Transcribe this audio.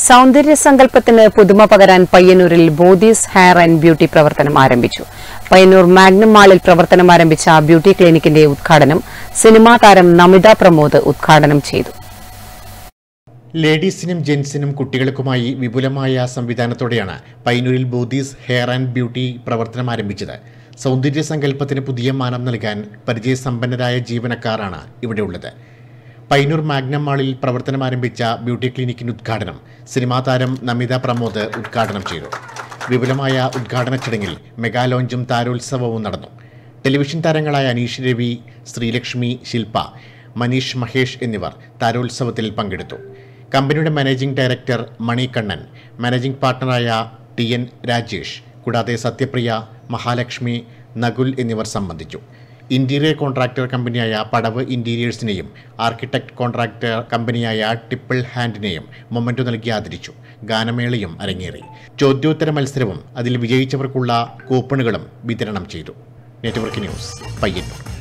സൗന്ദര്യ സങ്കല്പത്തിന് പുതുമ പകരാൻ പയ്യന്നൂരിൽ ബോദീസ് ഹെയർ ആൻഡ് ബ്യൂട്ടി പ്രവർത്തനം ആരംഭിച്ചു പയ്യന്നൂർ മാഗ്നം മാളിൽ പ്രവർത്തനം ആരംഭിച്ച ബ്യൂട്ടി ക്ലിനിക്കിന്റെ ഉദ്ഘാടനം സിനിമാ താരം നമിത പ്രമോദ് ഉദ്ഘാടനം ചെയ്തു ലേഡീസിനും ജെൻസിനും കുട്ടികൾക്കുമായി വിപുലമായ സംവിധാനത്തോടെയാണ് പൈനൂരിൽ ബോദീസ് ഹെയർ ആൻഡ് ബ്യൂട്ടി പ്രവർത്തനം ആരംഭിച്ചത് സൗന്ദര്യ സങ്കല്പത്തിന് പുതിയ മാനം നൽകാൻ പരിചയസമ്പന്നരായ ജീവനക്കാരാണ് ഇവിടെയുള്ളത് പൈനൂർ മാഗ്നം മാളിൽ പ്രവർത്തനം ആരംഭിച്ച ബ്യൂട്ടി ക്ലിനിക്കിന്റെ ഉദ്ഘാടനം സിനിമാ താരം നമിത പ്രമോദ് ഉദ്ഘാടനം ചെയ്തു വിപുലമായ ഉദ്ഘാടന ചടങ്ങിൽ മെഗാ ലോഞ്ചും താരോത്സവവും നടന്നു ടെലിവിഷൻ താരങ്ങളായ അനീഷ് രവി ശ്രീലക്ഷ്മി ശില്പ മനീഷ് മഹേഷ് എന്നിവർ താരോത്സവത്തിൽ പങ്കെടുത്തു കമ്പനിയുടെ managing director Mani Kannan managing പാർട്ണറായ ടി എൻ രാജേഷ് കൂടാതെ സത്യപ്രിയ മഹാലക്ഷ്മി നകുൽ എന്നിവർ സംബന്ധിച്ചു ഇന്റീരിയർ കോൺട്രാക്ടർ കമ്പനിയായ പടവ് ഇന്റീരിയേഴ്സിനെയും ആർക്കിടെക്ട് കോൺട്രാക്ടർ കമ്പനിയായ ടിപ്പിൾ ഹാൻഡിനെയും മൊമെന്റോ നൽകി ആദരിച്ചു ഗാനമേളയും അരങ്ങേറി ചോദ്യോത്തര മത്സരവും അതിൽ വിജയിച്ചവർക്കുള്ള കൂപ്പണുകളും വിതരണം ചെയ്തു നെറ്റ്വർക്ക് ന്യൂസ് പയ്യന്നൂർ